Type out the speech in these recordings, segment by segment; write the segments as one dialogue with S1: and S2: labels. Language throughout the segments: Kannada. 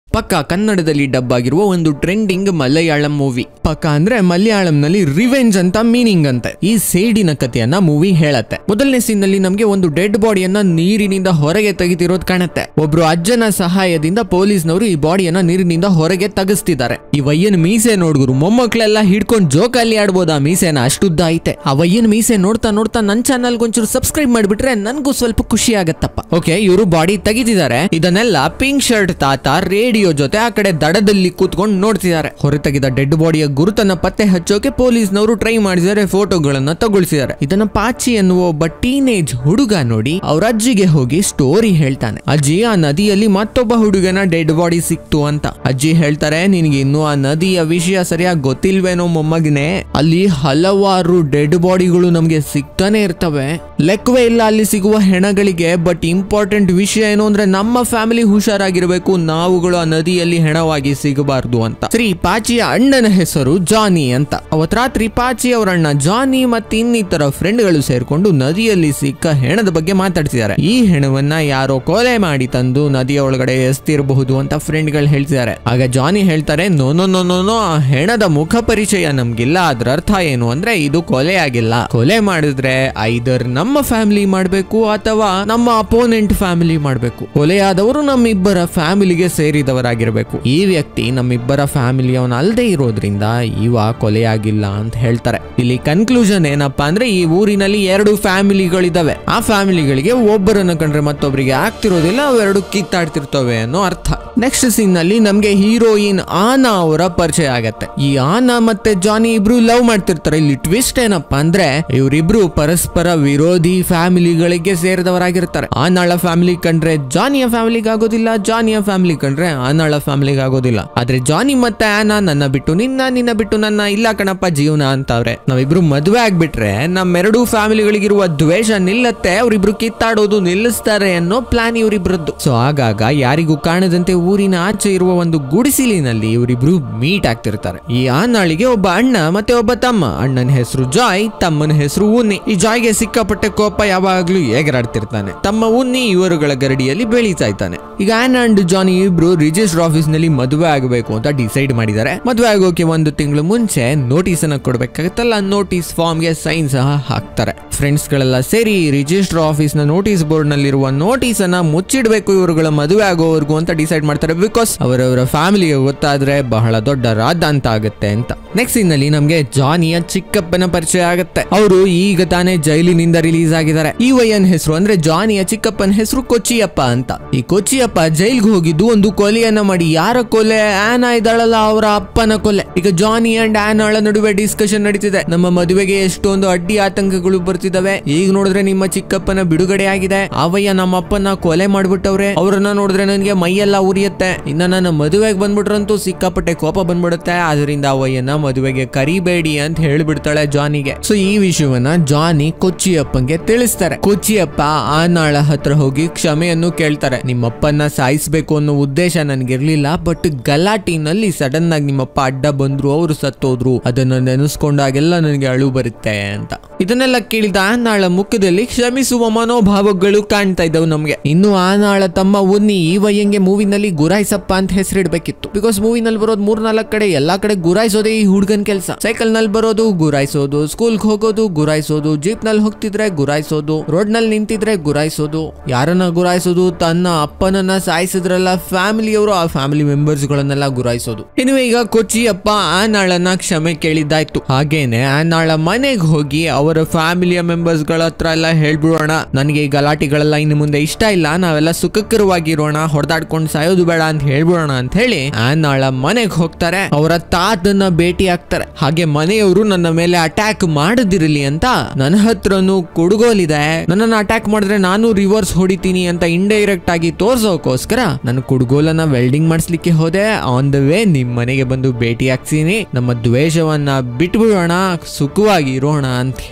S1: ಪಕ್ಕ ಕನ್ನಡದಲ್ಲಿ ಡಬ್ ಆಗಿರುವ ಒಂದು ಟ್ರೆಂಡಿಂಗ್ ಮಲಯಾಳಂ ಮೂವಿ ಪಕ್ಕ ಅಂದ್ರೆ ಮಲಯಾಳಂನಲ್ಲಿ ರಿವೆಂಜ್ ಅಂತ ಮೀನಿಂಗ್ ಅಂತೆ ಈ ಸೇಡಿನ ಕಥೆಯನ್ನ ಮೂವಿ ಹೇಳತ್ತೆ ಮೊದಲನೇ ಸೀನ್ ನಲ್ಲಿ ನಮ್ಗೆ ಒಂದು ಡೆಡ್ ಬಾಡಿಯನ್ನ ನೀರಿನಿಂದ ಹೊರಗೆ ತೆಗಿತಿರೋದು ಕಾಣತ್ತೆ ಒಬ್ರು ಅಜ್ಜನ ಸಹಾಯದಿಂದ ಪೊಲೀಸ್ನವರು ಈ ಬಾಡಿಯನ್ನ ನೀರಿನಿಂದ ಹೊರಗೆ ತೆಗಿಸ್ತಿದ್ದಾರೆ ಈ ವಯ್ಯನ ಮೀಸೆ ನೋಡ್ಗುರು ಮೊಮ್ಮಕ್ಳೆಲ್ಲ ಹಿಡ್ಕೊಂಡ್ ಜೋಕಾಲಿ ಆಡ್ಬೋದಾ ಮೀಸೆನ ಅಷ್ಟುದ್ದ ಐತೆ ಆ ವಯ್ಯನ ಮೀಸೆ ನೋಡ್ತಾ ನೋಡ್ತಾ ನನ್ ಚಾನಲ್ ಒಂಚೂರು ಸಬ್ಸ್ಕ್ರೈಬ್ ಮಾಡ್ಬಿಟ್ರೆ ನನ್ಗೂ ಸ್ವಲ್ಪ ಖುಷಿ ಆಗತ್ತಪ್ಪ ಓಕೆ ಇವರು ಬಾಡಿ ತೆಗಿತಿದ್ದಾರೆ ಇದನ್ನೆಲ್ಲ ಪಿಂಕ್ ಶರ್ಟ್ ತಾತ ರೇಡಿಯೋ ಜೊತೆ ಆ ಕಡೆ ದಡದಲ್ಲಿ ಕೂತ್ಕೊಂಡು ನೋಡ್ತಿದ್ದಾರೆ ಹೊರ ತೆಗೆದ ಡೆಡ್ ಬಾಡಿಯ ಗುರುತನ್ನ ಪತ್ತೆ ಹಚ್ಚೋಕೆ ಪೊಲೀಸ್ನವರು ಟ್ರೈ ಮಾಡಿದ್ದಾರೆ ಫೋಟೋಗಳನ್ನ ತಗೊಳ್ಸಿದ್ದಾರೆ ಇದನ್ನ ಪಾಚಿ ಎನ್ನುವ ಒಬ್ಬ ಟೀನೇಜ್ ಹುಡುಗ ನೋಡಿ ಅವ್ರ ಅಜ್ಜಿಗೆ ಹೋಗಿ ಸ್ಟೋರಿ ಹೇಳ್ತಾನೆ ಅಜ್ಜಿ ಆ ನದಿಯಲ್ಲಿ ಮತ್ತೊಬ್ಬ ಹುಡುಗನ ಡೆಡ್ ಬಾಡಿ ಸಿಕ್ತು ಅಂತ ಅಜ್ಜಿ ಹೇಳ್ತಾರೆ ನಿನಗೆ ಇನ್ನೂ ಆ ನದಿಯ ವಿಷಯ ಸರಿಯಾಗಿ ಗೊತ್ತಿಲ್ವೇನೋ ಮೊಮ್ಮಗನೆ ಅಲ್ಲಿ ಹಲವಾರು ಡೆಡ್ ಬಾಡಿಗಳು ನಮ್ಗೆ ಸಿಗ್ತಾನೆ ಇರ್ತವೆ ಲೆಕ್ಕವೇ ಇಲ್ಲ ಅಲ್ಲಿ ಸಿಗುವ ಹೆಣಗಳಿಗೆ ಬಟ್ ಇಂಪಾರ್ಟೆಂಟ್ ವಿಷಯ ಏನು ಅಂದ್ರೆ ನಮ್ಮ ಫ್ಯಾಮಿಲಿ ಹುಷಾರಾಗಿರ್ಬೇಕು ನಾವುಗಳು ಆ ನದಿಯಲ್ಲಿ ಹೆಣವಾಗಿ ಸಿಗಬಾರ್ದು ಅಂತ ಶ್ರೀ ಪಾಚಿಯ ಅಣ್ಣನ ಹೆಸರು ಜಾನಿ ಅಂತ ಅವತ್ ರಾತ್ರಿ ಪಾಚಿ ಅವರ ಅಣ್ಣ ಜಾನಿ ಮತ್ತೆ ಇನ್ನಿತರ ಫ್ರೆಂಡ್ಗಳು ಸೇರ್ಕೊಂಡು ನದಿಯಲ್ಲಿ ಸಿಕ್ಕ ಹೆಣದ ಬಗ್ಗೆ ಮಾತಾಡ್ತಿದ್ದಾರೆ ಈ ಹೆಣವನ್ನ ಯಾರೋ ಕೊಲೆ ಮಾಡಿ ತಂದು ನದಿಯ ಒಳಗಡೆ ಎಸ್ತಿರಬಹುದು ಅಂತ ಫ್ರೆಂಡ್ಗಳು ಹೇಳ್ತಿದ್ದಾರೆ ಆಗ ಜಾನಿ ಹೇಳ್ತಾರೆ no no no no no ಆ ಹೆಣದ ಮುಖ ಪರಿಚಯ ನಮ್ಗಿಲ್ಲ ಅದ್ರ ಅರ್ಥ ಏನು ಅಂದ್ರೆ ಇದು ಕೊಲೆ ಆಗಿಲ್ಲ ಕೊಲೆ ಮಾಡಿದ್ರೆ ಐದರ್ ನಮ್ಮ ಫ್ಯಾಮಿಲಿ ಮಾಡ್ಬೇಕು ಅಥವಾ ನಮ್ಮ ಅಪೋನೆಂಟ್ ಫ್ಯಾಮಿಲಿ ಮಾಡ್ಬೇಕು ಕೊಲೆಯಾದವರು ನಮ್ಮಿಬ್ಬರ ಫ್ಯಾಮಿಲಿಗೆ ಸೇರಿದವರಾಗಿರ್ಬೇಕು ಈ ವ್ಯಕ್ತಿ ನಮ್ಮಿಬ್ಬರ ಫ್ಯಾಮಿಲಿಯವನ ಅಲ್ಲದೆ ಇರೋದ್ರಿಂದ ಇವ ಕೊಲೆಯಾಗಿಲ್ಲ ಅಂತ ಹೇಳ್ತಾರೆ ಇಲ್ಲಿ ಕನ್ಕ್ಲೂಷನ್ ಏನಪ್ಪಾ ಅಂದ್ರೆ ಈ ಊರಿನಲ್ಲಿ ಎರಡು ಫ್ಯಾಮಿಲಿಗಳಿದಾವೆ ಆ ಫ್ಯಾಮಿಲಿಗಳಿಗೆ ಒಬ್ಬರನ್ನ ಕಂಡ್ರೆ ಮತ್ತೊಬ್ಬರಿಗೆ ಆಗ್ತಿರೋದಿಲ್ಲ ಅವೆರಡು ಕಿತ್ತಾಡ್ತಿರ್ತವೆ ಅನ್ನೋ ಅರ್ಥ ನೆಕ್ಸ್ಟ್ ಸೀನ್ ನಲ್ಲಿ ನಮ್ಗೆ ಹೀರೋಯಿನ್ ಆನಾ ಅವರ ಪರಿಚಯ ಆಗತ್ತೆ ಈ ಆನಾ ಮತ್ತೆ ಜಾನಿ ಇಬ್ರು ಲವ್ ಮಾಡ್ತಿರ್ತಾರೆ ಇಲ್ಲಿ ಟ್ವಿಸ್ಟ್ ಏನಪ್ಪಾ ಅಂದ್ರೆ ಇವರಿಬ್ರು ಪರಸ್ಪರ ವಿರೋಧಿ ಫ್ಯಾಮಿಲಿಗಳಿಗೆ ಸೇರಿದವರಾಗಿರ್ತಾರೆ ಆನಾಳ ಫ್ಯಾಮಿಲಿ ಕಂಡ್ರೆ ಜಾನಿಯ ಫ್ಯಾಮಿಲಿಗೆ ಆಗೋದಿಲ್ಲ ಜಾನಿಯ ಫ್ಯಾಮಿಲಿ ಕಂಡ್ರೆ ಆನಾಳ ಫ್ಯಾಮಿಲಿಗೆ ಆಗೋದಿಲ್ಲ ಆದ್ರೆ ಜಾನಿ ಮತ್ತೆ ಆನಾ ನನ್ನ ಬಿಟ್ಟು ನಿನ್ನ ನಿನ್ನ ಬಿಟ್ಟು ನನ್ನ ಇಲ್ಲ ಕಣಪ್ಪ ಜೀವನ ಅಂತವ್ರೆ ನಾವಿಬ್ರು ಮದುವೆ ಆಗ್ಬಿಟ್ರೆ ನಮ್ಮೆರಡೂ ಫ್ಯಾಮಿಲಿಗಳಿಗಿರುವ ದ್ವೇಷ ನಿಲ್ಲತ್ತೆ ಅವರಿಬ್ರು ಕಿತ್ತಾಡೋದು ನಿಲ್ಲಿಸ್ತಾರೆ ಅನ್ನೋ ಪ್ಲಾನ್ ಇವರಿಬ್ರದ್ದು ಸೊ ಆಗಾಗ ಯಾರಿಗೂ ಕಾಣದಂತೆ ಊರಿನ ಆಚೆ ಇರುವ ಒಂದು ಗುಡಿಸಿಲಿನಲ್ಲಿ ಇವರಿಬ್ರು ಮೀಟ್ ಆಗ್ತಿರ್ತಾರೆ ಈ ಆನಾಳಿಗೆ ಒಬ್ಬ ಅಣ್ಣ ಮತ್ತೆ ಒಬ್ಬ ತಮ್ಮ ಅಣ್ಣನ ಹೆಸರು ಜಾಯ್ ತಮ್ಮನ ಹೆಸರು ಉನ್ನಿ ಈ ಜಾಯ್ಗೆ ಸಿಕ್ಕಾಪಟ್ಟೆ ಕೋಪ ಯಾವಾಗ್ಲೂ ಎಗರಾಡ್ತಿರ್ತಾನೆ ತಮ್ಮ ಉನ್ನಿ ಇವರುಗಳ ಗರಡಿಯಲ್ಲಿ ಬೆಳೀತಾ ಇದ್ದಾನೆ ಈಗ ಆನ್ ಅಂಡ್ ಜಾನಿ ಇಬ್ರು ರಿಜಿಸ್ಟರ್ ಆಫೀಸ್ ನಲ್ಲಿ ಮದುವೆ ಆಗಬೇಕು ಅಂತ ಡಿಸೈಡ್ ಮಾಡಿದ್ದಾರೆ ಮದುವೆ ಆಗೋಕೆ ಒಂದು ತಿಂಗಳು ಮುಂಚೆ ನೋಟಿಸ್ ಅನ್ನ ಕೊಡ್ಬೇಕಾಗತ್ತಲ್ಲ ನೋಟಿಸ್ ಫಾರ್ಮ್ ಗೆ ಸೈನ್ ಸಹ ಹಾಕ್ತಾರೆ ಫ್ರೆಂಡ್ಸ್ ಗಳೆಲ್ಲ ಸೇರಿ ರಿಜಿಸ್ಟರ್ ಆಫೀಸ್ ನ ನೋಟಿಸ್ ಬೋರ್ಡ್ ನಲ್ಲಿರುವ ನೋಟಿಸ್ ಅನ್ನ ಮುಚ್ಚಿಡ್ಬೇಕು ಇವರುಗಳ ಮದುವೆ ಆಗೋವರೆಗೂ ಅಂತ ಡಿಸೈಡ್ ಮಾಡ್ತಾರೆ ಬಿಕಾಸ್ ಅವರವರ ಫ್ಯಾಮಿಲಿಗೆ ಗೊತ್ತಾದ್ರೆ ಬಹಳ ದೊಡ್ಡ ರಾದ ಅಂತ ಆಗುತ್ತೆ ಅಂತ ನೆಕ್ಸ್ಟ್ ಸೀನ್ ನಲ್ಲಿ ನಮ್ಗೆ ಜಾನಿಯ ಚಿಕ್ಕಪ್ಪನ ಪರಿಚಯ ಆಗುತ್ತೆ ಅವರು ಈಗ ತಾನೇ ಜೈಲಿನಿಂದ ರಿಲೀಸ್ ಆಗಿದ್ದಾರೆ ಈ ವಯ್ಯನ್ ಹೆಸರು ಅಂದ್ರೆ ಜಾನಿಯ ಚಿಕ್ಕಪ್ಪನ ಹೆಸರು ಕೊಚ್ಚಿಯಪ್ಪ ಅಂತ ಈ ಕೊಚ್ಚಿಯಪ್ಪ ಜೈಲ್ಗೆ ಹೋಗಿದ್ದು ಒಂದು ಕೊಲೆಯನ್ನ ಮಾಡಿ ಯಾರ ಕೊಲೆ ಆನಾ ಇದ್ದಾಳಲ್ಲ ಅವರ ಅಪ್ಪನ ಕೊಲೆ ಈಗ ಜಾನಿ ಅಂಡ್ ಆನಾಳ ನಡುವೆ ಡಿಸ್ಕಷನ್ ನಡೀತಿದೆ ನಮ್ಮ ಮದುವೆಗೆ ಎಷ್ಟೊಂದು ಅಡ್ಡಿ ಆತಂಕಗಳು ಬರ್ತಿದಾವೆ ಈಗ ನೋಡಿದ್ರೆ ನಿಮ್ಮ ಚಿಕ್ಕಪ್ಪನ ಬಿಡುಗಡೆ ಆಗಿದೆ ಅವಯ್ಯ ನಮ್ಮ ಅಪ್ಪನ ಕೊಲೆ ಮಾಡ್ಬಿಟ್ಟವ್ರೆ ಅವ್ರನ್ನ ನೋಡಿದ್ರೆ ನನಗೆ ಮೈಯೆಲ್ಲ ಉರಿಯುತ್ತೆ ಇನ್ನ ನನ್ನ ಮದುವೆಗೆ ಬಂದ್ಬಿಟ್ರಂತೂ ಸಿಕ್ಕಾಪಟ್ಟೆ ಕೋಪ ಬಂದ್ಬಿಡುತ್ತೆ ಅದರಿಂದ ಅವಯ್ಯನ ಮದುವೆಗೆ ಕರಿಬೇಡಿ ಅಂತ ಹೇಳ್ಬಿಡ್ತಾಳೆ ಜಾನಿಗೆ ಸೊ ಈ ವಿಷಯವನ್ನ ಜಾನಿ ಕೊಚ್ಚಿಯಪ್ಪಂಗೆ ತಿಳಿಸ್ತಾರೆ ಕೊಚ್ಚಿಯಪ್ಪ ಆನಾಳ ಹತ್ರ ಹೋಗಿ ಕ್ಷಮೆಯನ್ನು ಕೇಳ್ತಾರೆ ನಿಮ್ಮಪ್ಪನ ಸಾಯಿಸ್ಬೇಕು ಅನ್ನೋ ಉದ್ದೇಶ ನನ್ಗಿರ್ಲಿಲ್ಲ ಬಟ್ ಗಲಾಟಿನಲ್ಲಿ ಸಡನ್ ಆಗಿ ನಿಮ್ಮಪ್ಪ ಅಡ್ಡ ಬಂದ್ರು ಅವರು ಸತ್ತೋದ್ರು ಅದನ್ನ ನೆನೆಸ್ಕೊಂಡಾಗೆಲ್ಲ ನನಗೆ ಅಳು ಬರುತ್ತೆ ಅಂತ ಇದನ್ನೆಲ್ಲ ಕೇಳಿದ ಆನಾಳ ಮುಖದಲ್ಲಿ ಕ್ಷಮಿಸುವ ಮನೋಭಾವಗಳು ಕಾಣ್ತಾ ಇದ್ದವು ನಮ್ಗೆ ಇನ್ನು ಆನಾಳ ತಮ್ಮ ಉನ್ನಿ ಈ ವಯ್ಯಂಗೆ ಮೂವಿನಲ್ಲಿ ಗುರಾಯಿಸಪ್ಪ ಅಂತ ಹೆಸರಿಡ್ಬೇಕಿತ್ತು ಬಿಕಾಸ್ ಮೂವಿನಲ್ಲಿ ಬರೋದು ಮೂರ್ನಾಲ್ಕು ಕಡೆ ಎಲ್ಲಾ ಕಡೆ ಗುರಾಯಿಸೋದೇ ಈ ಹುಡುಗನ್ ಕೆಲಸ ಸೈಕಲ್ ನಲ್ಲಿ ಬರೋದು ಗುರಾಯಿಸೋದು ಸ್ಕೂಲ್ಗೆ ಹೋಗೋದು ಗುರಾಯಿಸೋದು ಜೀಪ್ ನಲ್ಲಿ ಹೋಗ್ತಿದ್ರೆ ಗುರಾಯಿಸೋದು ರೋಡ್ ನಲ್ಲಿ ನಿಂತಿದ್ರೆ ಗುರಾಯಿಸೋದು ಯಾರನ್ನ ಗುರಾಯಿಸೋದು ತನ್ನ ಅಪ್ಪನನ್ನ ಸಾಯಿಸಿದ್ರಲ್ಲ ಫ್ಯಾಮಿಲಿಯವರು ಆ ಫ್ಯಾಮಿಲಿ ಮೆಂಬರ್ಸ್ ಗಳನ್ನೆಲ್ಲ ಗುರಾಯಿಸೋದು ಇನ್ನು ಈಗ ಕೊಚ್ಚಿಯಪ್ಪ ಆನಾಳನ್ನ ಕ್ಷಮೆ ಕೇಳಿದ್ದಾಯ್ತು ಹಾಗೇನೆ ಆನಾಳ ಮನೆಗೆ ಹೋಗಿ ಅವರ ಫ್ಯಾಮಿಲಿಯ ಮೆಂಬರ್ಸ್ ಗಳ ಹತ್ರ ಎಲ್ಲ ಹೇಳ್ಬಿಡೋಣ ನನಗೆ ಈ ಗಲಾಟೆಗಳೆಲ್ಲ ಇನ್ನು ಮುಂದೆ ಇಷ್ಟ ಇಲ್ಲ ನಾವೆಲ್ಲ ಸುಖಕರವಾಗಿರೋಣ ಹೊಡೆದಾಡ್ಕೊಂಡು ಸಾಯೋದು ಬೇಡ ಅಂತ ಹೇಳ್ಬಿಡೋಣ ಅಂತ ಹೇಳಿ ಆನಾಳ ಮನೆಗೆ ಹೋಗ್ತಾರೆ ಅವರ ತಾತನ್ನ ಭೇಟಿ ಆಗ್ತಾರೆ ಹಾಗೆ ಮನೆಯವರು ನನ್ನ ಮೇಲೆ ಅಟ್ಯಾಕ್ ಮಾಡದಿರಲಿ ಅಂತ ನನ್ನ ಹತ್ರನು ಕುಡುಗೋಲಿದೆ ನನ್ನನ್ನು ಅಟ್ಯಾಕ್ ಮಾಡಿದ್ರೆ ನಾನು ರಿವರ್ಸ್ ಹೊಡಿತೀನಿ ಅಂತ ಇಂಡೈರೆಕ್ಟ್ ಆಗಿ ತೋರ್ಸೋಕೋಸ್ಕರ ನಾನು ಕುಡುಗೋಲನ್ನ ವೆಲ್ಡಿಂಗ್ ಮಾಡಿಸ್ಲಿಕ್ಕೆ ಹೋದೆ ಆನ್ ದ ವೇ ನಿಮ್ ಮನೆಗೆ ಬಂದು ಭೇಟಿ ಹಾಕ್ತೀನಿ ನಮ್ಮ ದ್ವೇಷವನ್ನ ಬಿಟ್ಬಿಡೋಣ ಸುಖವಾಗಿ ಇರೋಣ ಅಂತ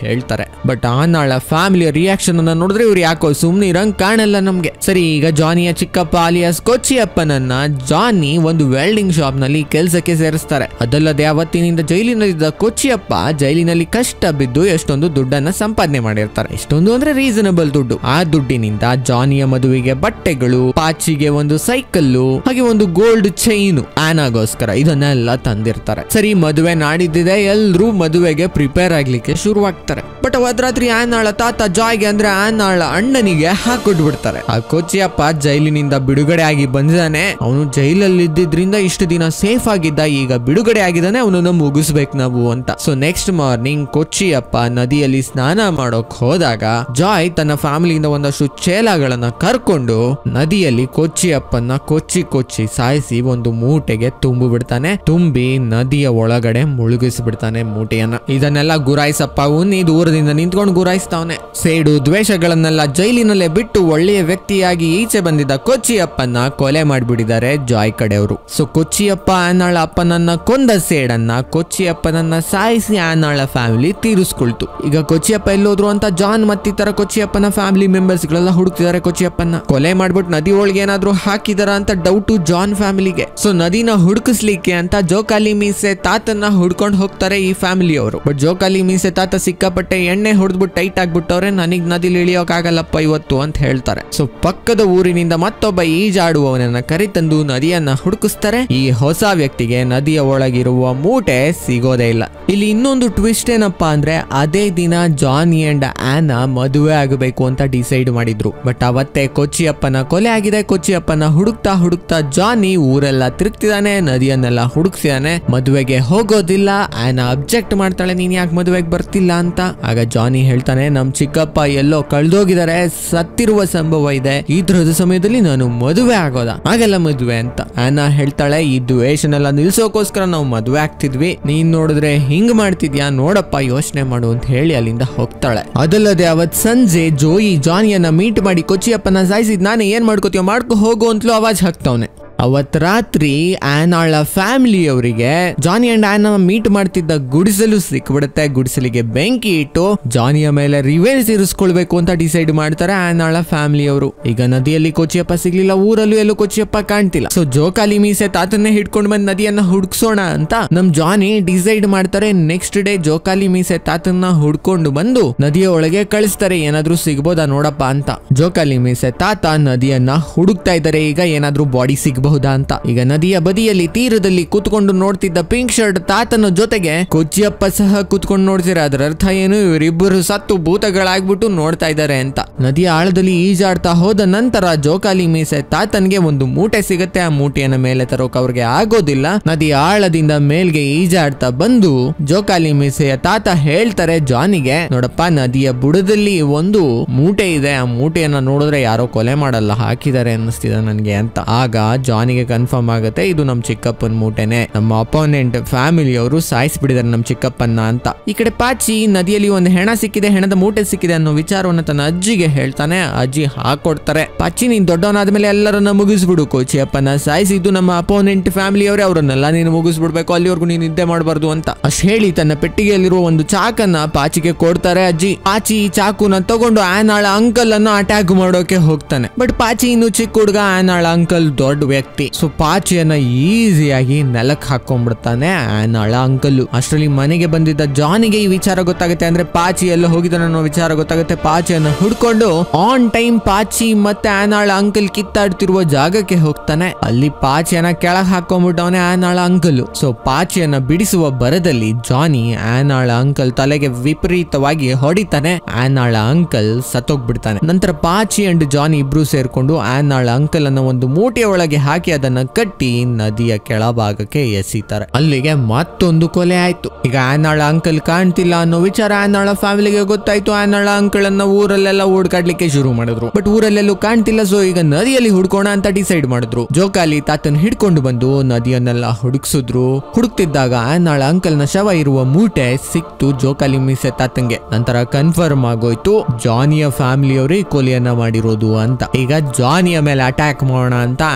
S1: ಹೇಳ್ತಾರೆ ಬಟ್ ಆನಾಳ ಫ್ಯಾಮಿಲಿಯ ರಿಯಾಕ್ಷನ್ ಅನ್ನ ನೋಡಿದ್ರೆ ಇವ್ರು ಯಾಕೋ ಸುಮ್ನೆ ಇರಂಗ್ ಕಾಣಲ್ಲ ನಮ್ಗೆ ಸರಿ ಈಗ ಜಾನಿಯ ಚಿಕ್ಕಪ್ಪ ಆಲಿಯಾಸ್ ಕೊಚ್ಚಿಯಪ್ಪನನ್ನ ಜಾನಿ ಒಂದು ವೆಲ್ಡಿಂಗ್ ಶಾಪ್ ನಲ್ಲಿ ಕೆಲಸಕ್ಕೆ ಸೇರಿಸ್ತಾರೆ ಅದಲ್ಲದೆ ಅವತ್ತಿನಿಂದ ಜೈಲಿನಲ್ಲಿದ್ದ ಕೊಚ್ಚಿಯಪ್ಪ ಜೈಲಿನಲ್ಲಿ ಕಷ್ಟ ಬಿದ್ದು ಎಷ್ಟೊಂದು ದುಡ್ಡನ್ನ ಸಂಪಾದನೆ ಮಾಡಿರ್ತಾರೆ ಎಷ್ಟೊಂದು ಅಂದ್ರೆ ರೀಸನಬಲ್ ದುಡ್ಡು ಆ ದುಡ್ಡಿನಿಂದ ಜಾನಿಯ ಮದುವೆಗೆ ಬಟ್ಟೆಗಳು ಪಾಚಿಗೆ ಒಂದು ಸೈಕಲ್ಲು ಹಾಗೆ ಒಂದು ಗೋಲ್ಡ್ ಚೈನು ಆನಾಗೋಸ್ಕರ ಇದನ್ನೆಲ್ಲ ತಂದಿರ್ತಾರೆ ಸರಿ ಮದುವೆ ನಾಡಿದ್ದಿದೆ ಎಲ್ರೂ ಮದುವೆಗೆ ಪ್ರಿಪೇರ್ ಆಗ್ಲಿಕ್ಕೆ ಶುರುವಾಗ್ತಾರೆ ಬಟ್ ಅವತ್ ರಾತ್ರಿ ಆನಾಳ ತಾತ ಜಾಯ್ಗೆ ಅಂದ್ರೆ ಆನಾಳ ಅಣ್ಣನಿಗೆ ಹಾಕೊಟ್ಬಿಡ್ತಾರೆ ಆ ಕೊಚ್ಚಿಯಪ್ಪ ಜೈಲಿನಿಂದ ಬಿಡುಗಡೆ ಆಗಿ ಬಂದಿದ್ದಾನೆ ಅವನು ಜೈಲಲ್ಲಿ ಇದ್ದಿದ್ರಿಂದ ಇಷ್ಟು ದಿನ ಸೇಫ್ ಆಗಿದ್ದ ಈಗ ಬಿಡುಗಡೆ ಆಗಿದ್ದಾನೆ ಅವನನ್ನ ಮುಗಿಸ್ಬೇಕು ನಾವು ಅಂತ ಸೊ ನೆಕ್ಸ್ಟ್ ಮಾರ್ನಿಂಗ್ ಕೊಚ್ಚಿಯಪ್ಪ ನದಿಯಲ್ಲಿ ಸ್ನಾನ ಮಾಡೋಕ್ ಹೋದಾಗ ಜಾಯ್ ತನ್ನ ಫ್ಯಾಮಿಲಿಯಿಂದ ಒಂದಷ್ಟು ಚೇಲಾಗಳನ್ನ ಕರ್ಕೊಂಡು ನದಿಯಲ್ಲಿ ಕೊಚ್ಚಿಯಪ್ಪನ್ನ ಕೊಚ್ಚಿ ಕೊಚ್ಚಿ ಸಾಯಿಸಿ ಒಂದು ಮೂಟೆಗೆ ತುಂಬು ಬಿಡ್ತಾನೆ ತುಂಬಿ ನದಿಯ ಒಳಗಡೆ ಮುಳುಗಿಸಿ ಬಿಡ್ತಾನೆ ಮೂಟೆಯನ್ನ ಇದನ್ನೆಲ್ಲ ಗುರಾಯಿಸಪ್ಪ ಉನ್ನಿ ದೂರದಿಂದ ನಿಂತ್ಕೊಂಡು ಗುರಾಯಿಸ್ತಾವನೆ ಸೇಡು ದ್ವೇಷಗಳನ್ನೆಲ್ಲ ಜೈಲಿನಲ್ಲೇ ಬಿಟ್ಟು ಒಳ್ಳೆಯ ವ್ಯಕ್ತಿಯಾಗಿ ಈಚೆ ಬಂದಿದ್ದ ಕೊಚ್ಚಿಯಪ್ಪನ ಕೊಲೆ ಮಾಡಿಬಿಟ್ಟಿದ್ದಾರೆ ಜಾಯ್ ಕಡೆಯವರು ಸೊ ಕೊಚ್ಚಿಯಪ್ಪ ಆನಾಳ ಅಪ್ಪನನ್ನ ಕೊಂದ ಸೇಡನ್ನ ಕೊಚ್ಚಿಯಪ್ಪನನ್ನ ಸಾಯಿಸಿ ಆನಾಳ ಫ್ಯಾಮಿಲಿ ತೀರಿಸ್ಕೊಳ್ತು ಈಗ ಕೊಚ್ಚಿಯಪ್ಪ ಎಲ್ಲೋದ್ರು ಅಂತ ಜಾನ್ ಮತ್ತಿತರ ಕೊಚ್ಚಿಯಪ್ಪನ ಫ್ಯಾಮಿಲಿ ಮೆಂಬರ್ಸ್ ಗಳೆಲ್ಲ ಹುಡುಕ್ತಿದ್ದಾರೆ ಕೊಚ್ಚಿಯಪ್ಪನ ಕೊಲೆ ಮಾಡ್ಬಿಟ್ಟು ನದಿ ಒಳಗೆ ಏನಾದ್ರೂ ಹಾಕಿದಾರ ಅಂತ ಡೌಟು ಜಾನ್ ಫ್ಯಾಮಿಲಿಗೆ ಸೊ ನದಿನ ಹುಡುಕಿಸ್ಲಿಕ್ಕೆ ಅಂತ ಜೋಕಾಲಿ ಮೀಸೆ ತಾತನ್ನ ಹುಡ್ಕೊಂಡು ಹೋಗ್ತಾರೆ ಈ ಫ್ಯಾಮಿಲಿಯವರು ಬಟ್ ಜೋಕಾಲಿ ಮೀಸೆ ತಾತ ಸಿಕ್ಕಾಪಟ್ಟೆ ಎಣ್ಣೆ ಹೊಡೆದ್ಬಿಟ್ಟು ಟೈಟ್ ಆಗ್ಬಿಟ್ಟವ್ರೆ ನನಗ್ ನದಿಲಿ ಇಳಿಯೋಕ್ ಆಗಲ್ಲಪ್ಪ ಇವತ್ತು ಅಂತ ಹೇಳ್ತಾರೆ ಸೊ ಪಕ್ಕದ ಊರಿನಿಂದ ಮತ್ತೊಬ್ಬ ಈಜಾಡುವವನನ್ನ ಕರೆತಂದು ನದಿಯನ್ನ ಹುಡುಕಿಸ್ತಾರೆ ಈ ಹೊಸ ವ್ಯಕ್ತಿಗೆ ನದಿಯ ಒಳಗಿರುವ ಮೂಟೆ ಸಿಗೋದೇ ಇಲ್ಲ ಇಲ್ಲಿ ಇನ್ನೊಂದು ಟ್ವಿಸ್ಟ್ ಏನಪ್ಪಾ ಅಂದ್ರೆ ಅದೇ ದಿನ ಜಾನಿ ಅಂಡ್ ಆನಾ ಮದುವೆ ಆಗಬೇಕು ಅಂತ ಡಿಸೈಡ್ ಮಾಡಿದ್ರು ಬಟ್ ಅವತ್ತೇ ಕೊಚ್ಚಿಯಪ್ಪನ ಕೊಲೆ ಆಗಿದೆ ಕೊಚ್ಚಿಯಪ್ಪನ ಹುಡುಕ್ತಾ ಹುಡುಕ್ತಾ ಜಾನಿ ಊರೆಲ್ಲ ತಿರುಗ್ತಿದಾನೆ ನದಿಯನ್ನೆಲ್ಲ ಹುಡುಕ್ಸಿದಾನೆ ಮದುವೆಗೆ ಹೋಗೋದಿಲ್ಲ ಆನಾ ಅಬ್ಜೆಕ್ಟ್ ಮಾಡ್ತಾಳೆ ನೀನ್ ಯಾಕೆ ಮದುವೆಗೆ ಬರ್ತಿಲ್ಲ ಅಂತ ಆಗ ಜಾನಿ ಹೇಳ್ತಾನೆ ನಮ್ ಚಿಕ್ಕಪ್ಪ ಎಲ್ಲೋ ಕಳ್ದೋಗಿದ್ದಾರೆ ಸತ್ತಿರುವ ಸಂಭವ ಇದೆ ಈ ತರದ ಸಮಯದಲ್ಲಿ ನಾನು ಮದುವೆ ಆಗೋದ ಆಗಲ್ಲ ಮದುವೆ ಅಂತ ಆನಾ ಹೇಳ್ತಾಳೆ ಈ ದ್ವೇಷನೆಲ್ಲ ನಿಲ್ಸೋಕೋಸ್ಕರ ನಾವು ಮದುವೆ ಆಗ್ತಿದ್ವಿ ನೀನ್ ನೋಡಿದ್ರೆ ಹಿಂಗ್ ಮಾಡ್ತಿದ್ಯಾ ನೋಡಪ್ಪ ಯೋಚನೆ ಮಾಡು ಅಂತ ಹೇಳಿ ಅಲ್ಲಿಂದ ಹೋಗ್ತಾಳೆ ಅದಲ್ಲದೆ ಅವತ್ ಸಂಜೆ ಜೋಯಿ ಜಾನಿಯನ್ನ ಮೀಟ್ ಮಾಡಿ ಕೊಚ್ಚಿಯಪ್ಪನ ಸಾಯಿಸಿದ್ ನಾನೇ ಏನ್ ಮಾಡ್ಕೋತೀಯೋ ಮಾಡ್ಕೊ ಹೋಗು ಅಂತಲೂ ಅವಾಜ್ ಹಾಕ್ತಾವನೆ ಅವತ್ ರಾತ್ರಿ ಆನಾಳ ಫ್ಯಾಮಿಲಿಯವರಿಗೆ ಜಾನಿ ಅಂಡ್ ಆನ ಮೀಟ್ ಮಾಡ್ತಿದ್ದ ಗುಡಿಸಲು ಸಿಕ್ಬಿಡುತ್ತೆ ಗುಡಿಸಲಿಗೆ ಬೆಂಕಿ ಇಟ್ಟು ಜಾನಿಯ ಮೇಲೆ ರಿವೆಂಜ್ ತೀರಿಸ್ಕೊಳ್ಬೇಕು ಅಂತ ಡಿಸೈಡ್ ಮಾಡ್ತಾರೆ ಆನಾಳ ಫ್ಯಾಮಿಲಿಯವರು ಈಗ ನದಿಯಲ್ಲಿ ಕೊಚ್ಚಿಯಪ್ಪ ಸಿಗ್ಲಿಲ್ಲ ಊರಲ್ಲೂ ಎಲ್ಲೂ ಕೊಚ್ಚಿಯಪ್ಪ ಕಾಣ್ತಿಲ್ಲ ಸೊ ಜೋಕಾಲಿ ಮೀಸೆ ತಾತನ್ನೇ ಹಿಡ್ಕೊಂಡು ಬಂದ್ ನದಿಯನ್ನ ಹುಡ್ಕ್ಸೋಣ ಅಂತ ನಮ್ ಜಾನಿ ಡಿಸೈಡ್ ಮಾಡ್ತಾರೆ ನೆಕ್ಸ್ಟ್ ಡೇ ಜೋಕಾಲಿ ಮೀಸೆ ತಾತನ್ನ ಹುಡ್ಕೊಂಡು ಬಂದು ನದಿಯ ಒಳಗೆ ಕಳಿಸ್ತಾರೆ ಏನಾದ್ರೂ ಸಿಗ್ಬೋದಾ ನೋಡಪ್ಪ ಅಂತ ಜೋಕಾಲಿ ಮೀಸೆ ತಾತ ನದಿಯನ್ನ ಹುಡುಕ್ತಾ ಇದ್ದಾರೆ ಈಗ ಏನಾದ್ರೂ ಬಾಡಿ ಸಿಗ್ಬಹುದಾ ಅಂತ ಈಗ ನದಿಯ ಬದಿಯಲ್ಲಿ ತೀರದಲ್ಲಿ ಕೂತ್ಕೊಂಡು ನೋಡ್ತಿದ್ದ ಪಿಂಕ್ ಶರ್ಟ್ ತಾತನ ಜೊತೆಗೆ ಕೊಚ್ಚಿಯಪ್ಪ ಸಹ ಕೂತ್ಕೊಂಡು ನೋಡ್ತೀರ ಅದರ ಅರ್ಥ ಏನು ಇವರಿಬ್ಬರು ಸತ್ತು ಭೂತಗಳಾಗ್ಬಿಟ್ಟು ನೋಡ್ತಾ ಇದ್ದಾರೆ ಅಂತ ನದಿಯ ಆಳದಲ್ಲಿ ಈಜಾಡ್ತಾ ಹೋದ ನಂತರ ಜೋಕಾಲಿ ಮೀಸೆ ತಾತನ್ಗೆ ಒಂದು ಮೂಟೆ ಸಿಗತ್ತೆ ಆ ಮೂಟೆಯನ್ನ ಮೇಲೆ ತರೋಕ್ ಅವ್ರಿಗೆ ಆಗೋದಿಲ್ಲ ನದಿಯ ಆಳದಿಂದ ಮೇಲ್ಗೆ ಈಜಾಡ್ತಾ ಬಂದು ಜೋಕಾಲಿ ಮೀಸೆಯ ತಾತ ಹೇಳ್ತಾರೆ ಜಾನಿಗೆ ನೋಡಪ್ಪ ನದಿಯ ಬುಡದಲ್ಲಿ ಒಂದು ಮೂಟೆ ಇದೆ ಆ ಮೂಟೆಯನ್ನ ನೋಡಿದ್ರೆ ಯಾರೋ ಕೊಲೆ ಮಾಡಲ್ಲ ಹಾಕಿದ್ದಾರೆ ಅನ್ನಿಸ್ತಿದೆ ನನ್ಗೆ ಅಂತ ಆಗ ಜಾನಿಗೆ ಕನ್ಫರ್ಮ್ ಆಗುತ್ತೆ ಇದು ನಮ್ ಚಿಕ್ಕಪ್ಪನ ಮೂಟೆನೆ ನಮ್ಮ ಅಪೋನೆಂಟ್ ಫ್ಯಾಮಿಲಿಯವರು ಸಾಯಿಸ್ಬಿಟ್ಟಿದ್ದಾರೆ ನಮ್ ಚಿಕ್ಕಪ್ಪನ್ನ ಅಂತ ಈ ಕಡೆ ಪಾಚಿ ನದಿಯಲ್ಲಿ ಒಂದು ಹೆಣ ಸಿಕ್ಕಿದೆ ಹೆಣದ ಮೂಟೆ ಸಿಕ್ಕಿದೆ ಅನ್ನೋ ವಿಚಾರವನ್ನ ತನ್ನ ಅಜ್ಜಿಗೆ ಹೇಳ್ತಾನೆ ಅಜ್ಜಿ ಹಾಕೊಡ್ತಾರೆ ಪಾಚಿ ನೀನ್ ದೊಡ್ಡವನಾದ್ಮೇಲೆ ಎಲ್ಲರನ್ನ ಮುಗಿಸ್ಬಿಡು ಕೋಚಿಯಪ್ಪನ ಸಾಯಿಸಿದ್ದು ನಮ್ಮ ಅಪೋನೆಂಟ್ ಫ್ಯಾಮಿಲಿಯವರೇ ಅವರನ್ನೆಲ್ಲ ನೀನು ಮುಗಿಸ್ಬಿಡ್ಬೇಕು ಅಲ್ಲಿವರೆಗೂ ನೀನು ನಿದ್ದೆ ಮಾಡಬಾರ್ದು ಅಂತ ಅಷ್ಟ್ ಹೇಳಿ ತನ್ನ ಪೆಟ್ಟಿಗೆಯಲ್ಲಿರುವ ಒಂದು ಚಾಕನ್ನ ಪಾಚಿಗೆ ಕೊಡ್ತಾರೆ ಅಜ್ಜಿ ಪಾಚಿ ಈ ಚಾಕುನ ತಗೊಂಡು ಆನಾಳ ಅಂಕಲ್ ಅನ್ನ ಅಟ್ಯಾಕ್ ಮಾಡೋಕೆ ಹೋಗ್ತಾನೆ ಬಟ್ ಪಾಚಿ ಇನ್ನು ಚಿಕ್ಕ ಹುಡುಗ ಆನಾಳ ಅಂಕಲ್ ದೊಡ್ಡ ವ್ಯಕ್ತಿ ಸೊ ಪಾಚಿಯನ್ನ ಈಸಿಯಾಗಿ ನೆಲಕ್ ಹಾಕೊಂಡ್ಬಿಡ್ತಾನೆ ಆನಾಳ ಅಂಕಲ್ ಅಷ್ಟರಲ್ಲಿ ಮನೆಗೆ ಬಂದಿದ್ದ ಜಾನಿಗೆ ಈ ವಿಚಾರ ಗೊತ್ತಾಗುತ್ತೆ ಅಂದ್ರೆ ಪಾಚಿ ಎಲ್ಲ ಹೋಗಿದ್ದಾನೆ ಅನ್ನೋ ವಿಚಾರ ಗೊತ್ತಾಗುತ್ತೆ ಪಾಚಿಯನ್ನ ಹುಡ್ಕೊಂಡು ಆನ್ ಟೈಮ್ ಪಾಚಿ ಮತ್ತೆ ಆನಾಳ ಅಂಕಲ್ ಕಿತ್ತಾಡ್ತಿರುವ ಜಾಗಕ್ಕೆ ಹೋಗ್ತಾನೆ ಅಲ್ಲಿ ಪಾಚಿಯನ್ನ ಕೆಳಗ್ ಹಾಕೊಂಡ್ಬಿಟ್ಟವನೆ ಆನಾಳ ಅಂಕಲ್ ಸೊ ಪಾಚಿಯನ್ನ ಬಿಡಿಸುವ ಬರದಲ್ಲಿ ಜಾನಿ ಆನಾಳ ಅಂಕಲ್ ತಲೆಗೆ ವಿಪರೀತವಾಗಿ ಹೊಡಿತಾನೆ ಆನಾಳ ಅಂಕಲ್ ಸತ್ತೋಗ್ಬಿಡ್ತಾನೆ ನಂತರ ಪಾಚಿ ಅಂಡ್ ಜಾನಿ ಇಬ್ರು ಸೇರ್ಕೊಂಡು ಆನಾಳ ಅಂಕಲ್ ಅನ್ನ ಒಂದು ಮೂಟೆಯ ಒಳಗೆ ಹಾಕಿ ಅದನ್ನ ಕಟ್ಟಿ ನದಿಯ ಕೆಳಭಾಗಕ್ಕೆ ಎಸಿತಾರೆ ಅಲ್ಲಿಗೆ ಮತ್ತೊಂದು ಕೊಲೆ ಆಯ್ತು ಈಗ ಆನಾಳ ಅಂಕಲ್ ಕಾಣ್ತಿಲ್ಲ ಅನ್ನೋ ವಿಚಾರ ಆನಾಳ ಫ್ಯಾಮಿಲಿಗೆ ಗೊತ್ತಾಯ್ತು ಆನಾಳ ಅಂಕಲ್ ಅನ್ನ ಊರಲ್ಲೆಲ್ಲ ಹುಡ್ಕಾಡ್ಲಿಕ್ಕೆ ಶುರು ಮಾಡಿದ್ರು ಬಟ್ ಊರಲ್ಲೆಲ್ಲೂ ಕಾಣ್ತಿಲ್ಲ ಸೊ ಈಗ ನದಿಯಲ್ಲಿ ಹುಡ್ಕೋಣ ಅಂತ ಡಿಸೈಡ್ ಮಾಡಿದ್ರು ಜೋಕಾಲಿ ತಾತನ್ ಹಿಡ್ಕೊಂಡು ಬಂದು ನದಿಯನ್ನೆಲ್ಲ ಹುಡುಕ್ಸಿದ್ರು ಹುಡುಕ್ತಿದ್ದಾಗ ಆನಾಳ ಅಂಕಲ್ ನ ಶವ ಇರುವ ಮೂಟೆ ಸಿಕ್ತು ಜೋಕಾಲಿ ಮೀಸೆ ತಾತಂಗೆ ನಂತರ ಕನ್ಫರ್ಮ್ ಆಗೋಯ್ತು ಜಾನಿಯ ಫ್ಯಾಮಿಲಿಯವರೇ ಈ ಕೊಲೆಯನ್ನ ಮಾಡಿರೋದು ಅಂತ ಈಗ ಜಾನಿಯ ಮೇಲೆ ಅಟ್ಯಾಕ್ ಮಾಡೋಣ ಅಂತ ಆನಾಳ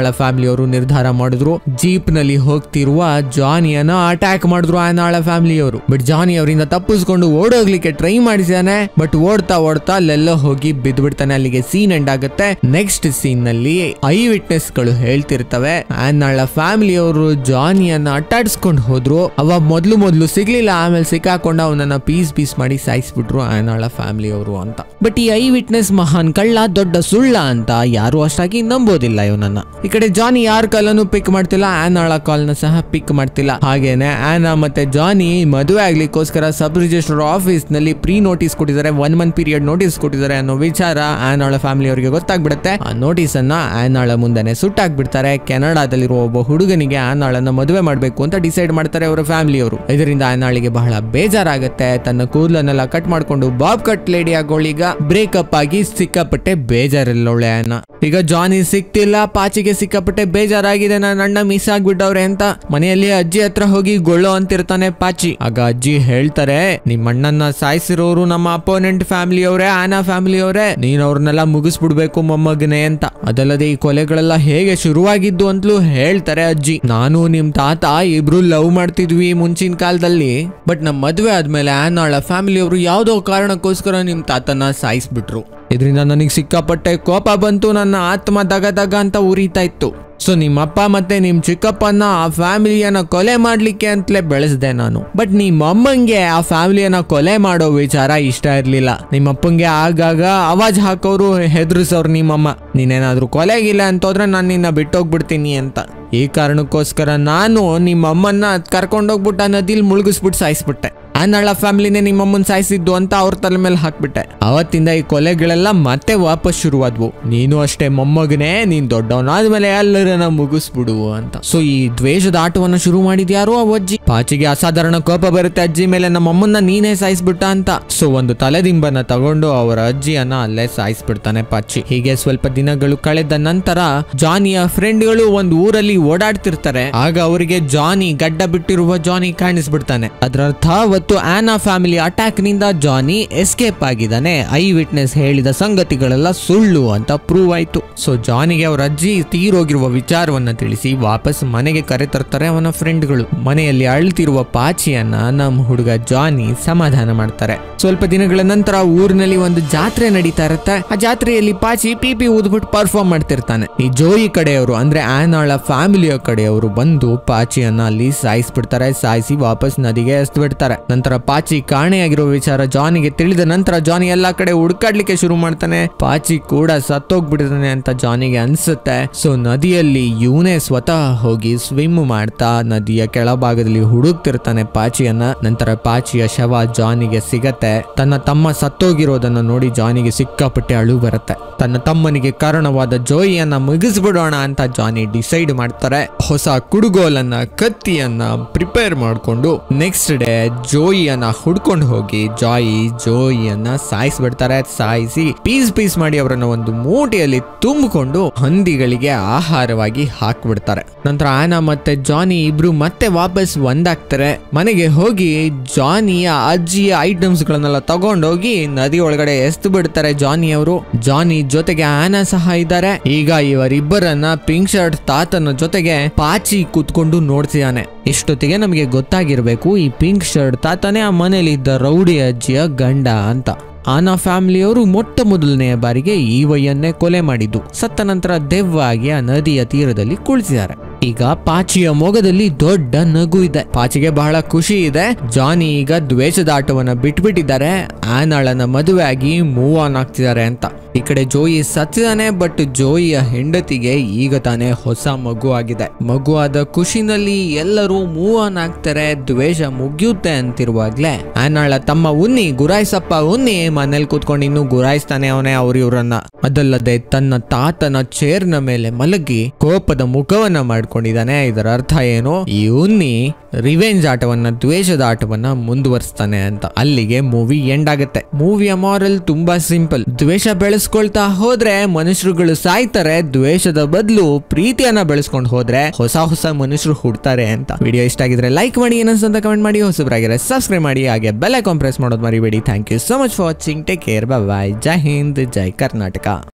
S1: ಆನಾಳ ಫ್ಯಾಮಿಲಿ ಅವರು ನಿರ್ಧಾರ ಮಾಡಿದ್ರು ಜೀಪ್ ನಲ್ಲಿ ಹೋಗ್ತಿರುವ ಜಾನಿಯನ್ನ ಅಟ್ಯಾಕ್ ಮಾಡಿದ್ರು ಆನಾಳ ಫ್ಯಾಮಿಲಿ ಅವರು ಬಟ್ ಜಾನಿ ಅವರಿಂದ ತಪ್ಪಿಸ್ಕೊಂಡು ಓಡೋಗ್ಲಿಕ್ಕೆ ಟ್ರೈ ಮಾಡಿದ್ದಾನೆ ಬಟ್ ಓಡ್ತಾ ಓಡ್ತಾ ಅಲ್ಲೆಲ್ಲೋ ಹೋಗಿ ಬಿದ್ದು ಬಿಡ್ತಾನೆ ಅಲ್ಲಿಗೆ ಸೀನ್ ಎಂಡ್ ಆಗುತ್ತೆ ನೆಕ್ಸ್ಟ್ ಸೀನ್ ನಲ್ಲಿ ಐ ವಿಟ್ನೆಸ್ ಗಳು ಹೇಳ್ತಿರ್ತವೆ ಆನಾಳ ಫ್ಯಾಮಿಲಿ ಅವರು ಜಾನಿಯನ್ನ ಅಟ್ಟಾಡ್ಸ್ಕೊಂಡು ಹೋದ್ರು ಅವ ಮೊದ್ಲು ಮೊದ್ಲು ಸಿಗ್ಲಿಲ್ಲ ಆಮೇಲೆ ಸಿಕ್ಕಾಕೊಂಡು ಅವನನ್ನ ಪೀಸ್ ಪೀಸ್ ಮಾಡಿ ಸಾಯಿಸ್ಬಿಟ್ರು ಆನಾಳ ಫ್ಯಾಮಿಲಿ ಅವರು ಅಂತ ಬಟ್ ಈ ಐ ವಿಟ್ನೆಸ್ ಮಹಾನ್ ಕಳ್ಳ ದೊಡ್ಡ ಸುಳ್ಳ ಅಂತ ಯಾರು ಅಷ್ಟಾಗಿ ನಂಬೋದಿಲ್ಲ ಇವನನ್ನ ಈ ಕಡೆ ಜಾನಿ ಯಾರ ಕಾಲನ್ನು ಪಿಕ್ ಮಾಡ್ತಿಲ್ಲ ಆನಾಳ ಕಾಲ್ನ ಸಹ ಪಿಕ್ ಮಾಡ್ತಿಲ್ಲ ಹಾಗೇನೆ ಆನಾ ಮತ್ತೆ ಜಾನಿ ಮದುವೆ ಆಗ್ಲಿಕ್ಕೋಸ್ಕರ ಸಬ್ ರಿಜಿಸ್ಟರ್ ಆಫೀಸ್ ನಲ್ಲಿ ಪ್ರೀ ನೋಟಿಸ್ ಕೊಟ್ಟಿದ್ದಾರೆ ಒನ್ ಮಂತ್ ಪೀರಿಯಡ್ ನೋಟಿಸ್ ಕೊಟ್ಟಿದ್ದಾರೆ ಅನ್ನೋ ವಿಚಾರ ಆನಾಳ ಫ್ಯಾಮಿಲಿ ಅವರಿಗೆ ಗೊತ್ತಾಗ್ಬಿಡುತ್ತೆ ಆ ನೋಟಿಸ್ ಅನ್ನ ಆನಾಳ ಮುಂದೆನೆ ಸುಟ್ಟಾಕ್ಬಿಡ್ತಾರೆ ಕೆನಡಾದಲ್ಲಿರುವ ಒಬ್ಬ ಹುಡುಗನಿಗೆ ಆನಾಳನ್ನ ಮದುವೆ ಮಾಡ್ಬೇಕು ಅಂತ ಡಿಸೈಡ್ ಮಾಡ್ತಾರೆ ಅವರ ಫ್ಯಾಮಿಲಿ ಅವರು ಇದರಿಂದ ಆನಾಳಿಗೆ ಬಹಳ ಬೇಜಾರಾಗತ್ತೆ ತನ್ನ ಕೂದಲನ್ನೆಲ್ಲ ಕಟ್ ಮಾಡ್ಕೊಂಡು ಬಾಬ್ ಕಟ್ ಲೇಡಿ ಆಗೋಳೀಗ ಬ್ರೇಕಪ್ ಆಗಿ ಸಿಕ್ಕಾಪಟ್ಟೆ ಬೇಜಾರಿಲ್ಲವಳೆ ಅನ್ನ ಈಗ ಜಾನಿ ಸಿಕ್ತಿಲ್ಲ ಪಾಚಿಗೆ ಸಿಕ್ಕಾಪಟ್ಟೆ ಬೇಜಾರಾಗಿದೆ ನನ್ನ ಅಣ್ಣ ಮಿಸ್ ಆಗ್ಬಿಟ್ಟವ್ರೆ ಅಂತ ಮನೆಯಲ್ಲಿ ಅಜ್ಜಿ ಹತ್ರ ಹೋಗಿ ಗೊಳ್ಳೋ ಅಂತಿರ್ತಾನೆ ಪಾಚಿ ಆಗ ಅಜ್ಜಿ ಹೇಳ್ತಾರೆ ನಿಮ್ಮ ಅಣ್ಣನ್ನ ಸಾಯಿಸಿರೋರು ನಮ್ಮ ಅಪೋನೆಂಟ್ ಫ್ಯಾಮಿಲಿ ಅವರೇ ಆನಾ ಫ್ಯಾಮಿಲಿ ಅವರೇ ನೀನ್ ಅವ್ರನ್ನೆಲ್ಲ ಮುಗಿಸ್ಬಿಡ್ಬೇಕು ಮೊಮ್ಮಗನೆ ಅಂತ ಅದಲ್ಲದೆ ಈ ಕೊಲೆಗಳೆಲ್ಲ ಹೇಗೆ ಶುರುವಾಗಿದ್ದು ಅಂತಲೂ ಹೇಳ್ತಾರೆ ಅಜ್ಜಿ ನಾನು ನಿಮ್ ತಾತ ಇಬ್ರು ಲವ್ ಮಾಡ್ತಿದ್ವಿ ಮುಂಚಿನ ಕಾಲದಲ್ಲಿ ಬಟ್ ನಮ್ಮ ಮದ್ವೆ ಆದ್ಮೇಲೆ ಆನಾಳ ಫ್ಯಾಮಿಲಿ ಅವರು ಯಾವ್ದೋ ಕಾರಣಕ್ಕೋಸ್ಕರ ನಿಮ್ ತಾತನ ಸಾಯಿಸ್ಬಿಟ್ರು ಇದರಿಂದ ನನಗೆ ಸಿಕ್ಕಾಪಟ್ಟೆ ಕೋಪ ಬಂತು ನನ್ನ ಆತ್ಮ ದಗ ದಗ ಅಂತ ಉರಿತಾ ಇತ್ತು ಸೊ ನಿಮ್ಮಪ್ಪ ಮತ್ತೆ ನಿಮ್ ಚಿಕ್ಕಪ್ಪನ ಆ ಫ್ಯಾಮಿಲಿಯನ್ನ ಕೊಲೆ ಮಾಡ್ಲಿಕ್ಕೆ ಅಂತಲೇ ಬೆಳೆಸ್ದೆ ನಾನು ಬಟ್ ನಿಮ್ಮ ಅಮ್ಮಂಗೆ ಆ ಫ್ಯಾಮಿಲಿಯನ್ನ ಕೊಲೆ ಮಾಡೋ ವಿಚಾರ ಇಷ್ಟ ಇರ್ಲಿಲ್ಲ ನಿಮ್ಮಪ್ಪಂಗೆ ಆಗಾಗ ಅವಾಜ್ ಹಾಕೋರು ಹೆದರ್ಸೋರು ನಿಮ್ಮಮ್ಮ ನೀನೇನಾದ್ರೂ ಕೊಲೆಗಿಲ್ಲ ಅಂತೋದ್ರೆ ನಾನು ನಿನ್ನ ಬಿಟ್ಟೋಗ್ಬಿಡ್ತೀನಿ ಅಂತ ಈ ಕಾರಣಕ್ಕೋಸ್ಕರ ನಾನು ನಿಮ್ಮ ಅಮ್ಮನ್ನ ಕರ್ಕೊಂಡೋಗ್ಬಿಟ್ಟು ಆ ನದಿಲಿ ಮುಳುಗಿಸ್ಬಿಟ್ಟು ಸಾಯಿಸ್ಬಿಟ್ಟೆ ಆನಳ್ಳ ಫ್ಯಾಮಿಲಿನೇ ನಿಮ್ಮಮ್ಮನ್ ಸಾಯಿಸಿದ್ದು ಅಂತ ಅವ್ರ ತಲೆ ಮೇಲೆ ಹಾಕ್ಬಿಟ್ಟೆ ಅವತ್ತಿಂದ ಈ ಕೊಲೆಗಳೆಲ್ಲ ಮತ್ತೆ ವಾಪಸ್ ಶುರುವಾದ್ವು ನೀನು ಅಷ್ಟೇ ಮೊಮ್ಮಗನೇ ನೀನ್ ದೊಡ್ಡವನಾದ್ಮೇಲೆ ಎಲ್ಲರನ್ನ ಮುಗಿಸ್ಬಿಡು ಅಂತ ಸೊ ಈ ದ್ವೇಷದ ಆಟವನ್ನ ಶುರು ಮಾಡಿದ್ಯಾರೋ ಆ ಅಜ್ಜಿ ಪಾಚಿಗೆ ಅಸಾಧಾರಣ ಕೋಪ ಬರುತ್ತೆ ಅಜ್ಜಿ ಮೇಲೆ ನಮ್ಮ ಅಮ್ಮನ್ನ ನೀನೇ ಸಾಯಿಸ್ಬಿಟ್ಟ ಅಂತ ಸೊ ಒಂದು ತಲೆದಿಂಬನ್ನ ತಗೊಂಡು ಅವರ ಅಜ್ಜಿಯನ್ನ ಅಲ್ಲೇ ಸಾಯಿಸ್ಬಿಡ್ತಾನೆ ಪಾಚಿ ಹೀಗೆ ಸ್ವಲ್ಪ ದಿನಗಳು ಕಳೆದ ನಂತರ ಜಾನಿಯ ಫ್ರೆಂಡ್ಗಳು ಒಂದು ಊರಲ್ಲಿ ಓಡಾಡ್ತಿರ್ತಾರೆ ಆಗ ಅವರಿಗೆ ಜಾನಿ ಗಡ್ಡ ಬಿಟ್ಟಿರುವ ಜಾನಿ ಕಾಣಿಸ್ಬಿಡ್ತಾನೆ ಅದರರ್ಥ ಅವತ್ತು ಆನಾ ಫ್ಯಾಮಿಲಿ ಅಟ್ಯಾಕ್ ನಿಂದ ಜಾನಿ ಎಸ್ಕೇಪ್ ಆಗಿದ್ದಾನೆ ಐ ವಿಟ್ನೆಸ್ ಹೇಳಿದ ಸಂಗತಿಗಳೆಲ್ಲ ಸುಳ್ಳು ಅಂತ ಪ್ರೂವ್ ಆಯ್ತು ಸೊ ಜಾನಿಗೆ ಅವರ ಅಜ್ಜಿ ತೀರೋಗಿರುವ ವಿಚಾರವನ್ನ ತಿಳಿಸಿ ವಾಪಸ್ ಮನೆಗೆ ಕರೆತರ್ತಾರೆ ಅವನ ಫ್ರೆಂಡ್ಗಳು ಮನೆಯಲ್ಲಿ ಅಳ್ತಿರುವ ಪಾಚಿಯನ್ನ ನಮ್ಮ ಹುಡುಗ ಜಾನಿ ಸಮಾಧಾನ ಮಾಡ್ತಾರೆ ಸ್ವಲ್ಪ ದಿನಗಳ ನಂತರ ಊರಿನಲ್ಲಿ ಒಂದು ಜಾತ್ರೆ ನಡೀತಾ ಇರುತ್ತೆ ಆ ಜಾತ್ರೆಯಲ್ಲಿ ಪಾಚಿ ಪಿ ಪಿ ಊದ್ಬಿಟ್ಟು ಪರ್ಫಾರ್ಮ್ ಮಾಡ್ತಿರ್ತಾನೆ ಈ ಜೋಯಿ ಕಡೆಯವರು ಅಂದ್ರೆ ಆನಾಳ ಫ್ಯಾಮಿಲಿಯ ಕಡೆಯವರು ಬಂದು ಪಾಚಿಯನ್ನ ಅಲ್ಲಿ ಸಾಯಿಸ್ಬಿಡ್ತಾರೆ ಸಾಯಿಸಿ ವಾಪಸ್ ನದಿಗೆ ಎಸ್ದು ಬಿಡ್ತಾರೆ ನಂತರ ಪಾಚಿ ಕಾಣೆಯಾಗಿರೋ ವಿಚಾರ ಜಾನಿಗೆ ತಿಳಿದ ನಂತರ ಜಾನಿ ಎಲ್ಲಾ ಕಡೆ ಹುಡುಕಾಡ್ಲಿಕ್ಕೆ ಶುರು ಮಾಡ್ತಾನೆ ಪಾಚಿ ಕೂಡ ಸತ್ತೋಗ್ಬಿಟ್ಟಿದ್ದಾನೆ ಅಂತ ಜಾನಿಗೆ ಅನ್ಸುತ್ತೆ ಸೊ ನದಿಯಲ್ಲಿ ಇವನೇ ಸ್ವತಃ ಹೋಗಿ ಸ್ವಿಮ್ ಮಾಡ್ತಾ ನದಿಯ ಕೆಳಭಾಗದಲ್ಲಿ ಹುಡುಕ್ತಿರ್ತಾನೆ ಪಾಚಿಯನ್ನ ನಂತರ ಪಾಚಿಯ ಶವ ಜಾನಿಗೆ ಸಿಗತ್ತೆ ತನ್ನ ತಮ್ಮ ಸತ್ತೋಗಿರೋದನ್ನ ನೋಡಿ ಜಾನಿಗೆ ಸಿಕ್ಕಾಪಟ್ಟೆ ಅಳು ಬರುತ್ತೆ ತನ್ನ ತಮ್ಮನಿಗೆ ಕಾರಣವಾದ ಜೋಯಿಯನ್ನ ಮುಗಿಸ್ಬಿಡೋಣ ಅಂತ ಜಾನಿ ಡಿಸೈಡ್ ಮಾಡ್ತಾರೆ ಹೊಸ ಕುಡುಗೋಲನ್ನ ಕತ್ತಿಯನ್ನ ಪ್ರಿಪೇರ್ ಮಾಡ್ಕೊಂಡು ನೆಕ್ಸ್ಟ್ ಡೇ ಜೋಯಿಯನ್ನ ಹುಡ್ಕೊಂಡು ಹೋಗಿ ಜಾಯಿ ಜೋಯಿಯನ್ನ ಸಾಯಿಸ್ಬಿಡ್ತಾರೆ ಸಾಯಿಸಿ ಪೀಸ್ ಪೀಸ್ ಮಾಡಿ ಅವರನ್ನ ಒಂದು ಮೂಟೆಯಲ್ಲಿ ತುಂಬಿಕೊಂಡು ಹಂದಿಗಳಿಗೆ ಆಹಾರವಾಗಿ ಹಾಕ್ಬಿಡ್ತಾರೆ ನಂತರ ಆನಾ ಮತ್ತೆ ಜಾನಿ ಇಬ್ರು ಮತ್ತೆ ವಾಪಸ್ ಒಂದಾಗ್ತಾರೆ ಮನೆಗೆ ಹೋಗಿ ಜಾನಿಯ ಅಜ್ಜಿಯ ಐಟಮ್ಸ್ ಗಳನ್ನೆಲ್ಲ ತಗೊಂಡೋಗಿ ನದಿ ಒಳಗಡೆ ಎಸ್ದು ಬಿಡ್ತಾರೆ ಜಾನಿ ಅವರು ಜಾನಿ ಜೊತೆಗೆ ಆನಾ ಸಹ ಇದ್ದಾರೆ ಈಗ ಇವರಿಬ್ಬರನ್ನ ಪಿಂಕ್ ಶರ್ಟ್ ತಾತನ ಜೊತೆಗೆ ಪಾಚಿ ಕೂತ್ಕೊಂಡು ನೋಡ್ತಿದ್ದಾನೆ ಇಷ್ಟೊತ್ತಿಗೆ ನಮಗೆ ಗೊತ್ತಾಗಿರ್ಬೇಕು ಈ ಪಿಂಕ್ ಶರ್ಟ್ ತಾತನೇ ಆ ಮನೇಲಿ ಇದ್ದ ರೌಡಿ ಅಜ್ಜಿಯ ಗಂಡ ಅಂತ ಆನಾ ಫ್ಯಾಮಿಲಿಯವರು ಮೊಟ್ಟ ಮೊದಲನೆಯ ಬಾರಿಗೆ ಈ ವಯ್ಯನ್ನೇ ಕೊಲೆ ಮಾಡಿದ್ದು ಸತ್ತ ನಂತರ ದೆವ್ವ ಆಗಿ ಆ ನದಿಯ ತೀರದಲ್ಲಿ ಕುಳಿತಿದ್ದಾರೆ ಈಗ ಪಾಚಿಯ ಮೊಗದಲ್ಲಿ ದೊಡ್ಡ ನಗು ಇದೆ ಪಾಚಿಗೆ ಬಹಳ ಖುಷಿ ಇದೆ ಜಾನಿ ಈಗ ದ್ವೇಷದ ಆಟವನ್ನ ಬಿಟ್ಬಿಟ್ಟಿದ್ದಾರೆ ಆನಾಳನ ಮದುವೆ ಆಗಿ ಮೂವ್ ಆನ್ ಆಗ್ತಿದ್ದಾರೆ ಅಂತ ಈ ಕಡೆ ಜೋಯಿ ಸತ್ತಿದಾನೆ ಬಟ್ ಜೋಯಿಯ ಹೆಂಡತಿಗೆ ಈಗ ತಾನೇ ಹೊಸ ಮಗು ಆಗಿದೆ ಮಗು ಆದ ಖುಷಿನಲ್ಲಿ ಎಲ್ಲರೂ ಮೂವ್ ಆನ್ ಆಗ್ತಾರೆ ದ್ವೇಷ ಮುಗಿಯುತ್ತೆ ಅಂತಿರುವಾಗ್ಲೇ ಆನಾಳ ತಮ್ಮ ಉನ್ನಿ ಗುರಾಯಿಸಪ್ಪ ಉನ್ನಿ ಮನೇಲಿ ಕೂತ್ಕೊಂಡು ಇನ್ನು ಗುರಾಯಿಸ್ತಾನೆ ಅವನೇ ಅವ್ರ ಇವ್ರನ್ನ ಅದಲ್ಲದೆ ತನ್ನ ತಾತನ ಚೇರ್ನ ಮೇಲೆ ಮಲಗಿ ಕೋಪದ ಮುಖವನ್ನ ಮಾಡ್ಕೊಂಡಿದ್ದಾನೆ ಇದರ ಅರ್ಥ ಏನು ಈ ಉನ್ನಿ ರಿವೆಂಜ್ ಆಟವನ್ನ ದ್ವೇಷದ ಆಟವನ್ನ ಮುಂದುವರಿಸ್ತಾನೆ ಅಂತ ಅಲ್ಲಿಗೆ ಮೂವಿ ಎಂಡ್ ಆಗುತ್ತೆ ಮೂವಿಯ ಮಾರಲ್ ತುಂಬಾ ಸಿಂಪಲ್ ದ್ವೇಷ ಬೆಳೆಸ್ಕೊಳ್ತಾ ಹೋದ್ರೆ ಮನುಷ್ಯರುಗಳು ಸಾಯ್ತಾರೆ ದ್ವೇಷದ ಬದಲು ಪ್ರೀತಿಯನ್ನ ಬೆಳೆಸ್ಕೊಂಡು ಹೋದ್ರೆ ಹೊಸ ಹೊಸ ಮನುಷ್ಯರು ಹುಡ್ತಾರೆ ಅಂತ ವಿಡಿಯೋ ಇಷ್ಟ ಆಗಿದ್ರೆ ಲೈಕ್ ಮಾಡಿ ಏನಂತ ಕಮೆಂಟ್ ಮಾಡಿ ಹೊಸಬ್ರಾಗಿದ್ರೆ ಸಬ್ಸ್ಕ್ರೈಬ್ ಮಾಡಿ ಹಾಗೆ ಬೆಲ್ ಐಕಾನ್ ಪ್ರೆಸ್ ಮಾಡೋದು ಮರಿಬೇಡಿ thank you so much for watching take care bye Jai Hind Jai Karnataka